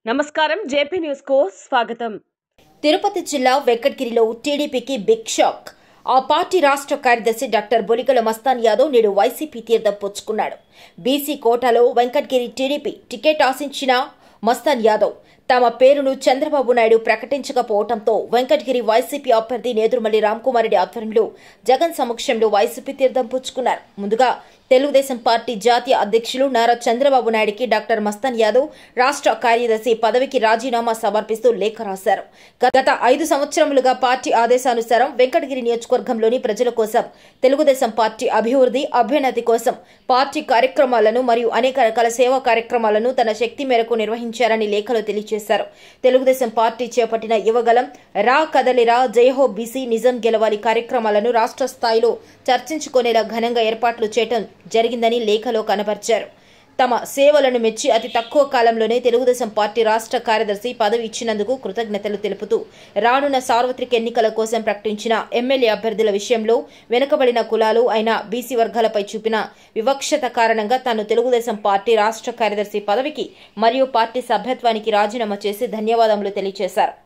నమస్కారం JP news కు స్వాగతం తిరుపతి జిల్లా వెంకటగిరిలో టీడీపీకి బిగ్ షాక్ ఆ పార్టీ రాష్ట్ర కార్యదర్శి డాక్టర్ బొలిగల మస్తాన్ యాదవ్ నేడు వైసీపీ తీర్థం పుచ్చుకున్నాడు బీసీ కోటాలో వెంకటగిరి టీడీపీ టికెట్ ఆశించిన మస్తాన్ యాదవ్ తమ పేరును చంద్రబాబు నాయుడు ప్రకటించకపోవడంతో వెంకటగిరి వైసీపీ అభ్యర్థి నేదురుమల్లి రామ్కుమారెడ్డి ఆధ్వర్యంలో జగన్ సమక్షంలో వైసీపీ తీర్థం పుచ్చుకున్నారు ముందుగా తెలుగుదేశం పార్టీ జాతీయ అధ్యక్షులు నారా చంద్రబాబు నాయుడికి డాక్టర్ మస్తాన్ యాదవ్ రాష్ట్ర కార్యదర్శి పదవికి రాజీనామా సమర్పిస్తూ లేఖ రాశారు గత ఐదు సంవత్సరములుగా పార్టీ ఆదేశానుసారం వెంకటగిరి నియోజకవర్గంలోని ప్రజల కోసం తెలుగుదేశం పార్టీ అభివృద్ధి అభ్యున్నతి కోసం పార్టీ కార్యక్రమాలను మరియు అనేక రకాల సేవా కార్యక్రమాలను తన శక్తి మేరకు నిర్వహించారని లేఖలో తెలియజేశారు తెలుగుదేశం పార్టీ చేపట్టిన యువగలం రా కదలిరా జయహో బీసీ నిజం గెలవాలి కార్యక్రమాలను రాష్ట్ర స్థాయిలో చర్చించుకునేలా ఘనంగా ఏర్పాట్లు చేయడం జరిగిందని లేఖలో కనబర్చారు తమ సేవలను మెచ్చి అతి తక్కువ కాలంలోనే తెలుగుదేశం పార్టీ రాష్ట్ర కార్యదర్శి పదవి ఇచ్చినందుకు కృతజ్ఞతలు తెలుపుతూ రానున్న సార్వత్రిక ఎన్నికల కోసం ప్రకటించిన ఎమ్మెల్యే అభ్యర్థుల విషయంలో వెనుకబడిన కులాలు అయిన బీసీ వర్గాలపై చూపిన వివక్షత కారణంగా తాను తెలుగుదేశం పార్టీ రాష్ట్ర కార్యదర్శి పదవికి మరియు పార్టీ సభ్యత్వానికి రాజీనామా చేసి ధన్యవాదములు తెలియజేశారు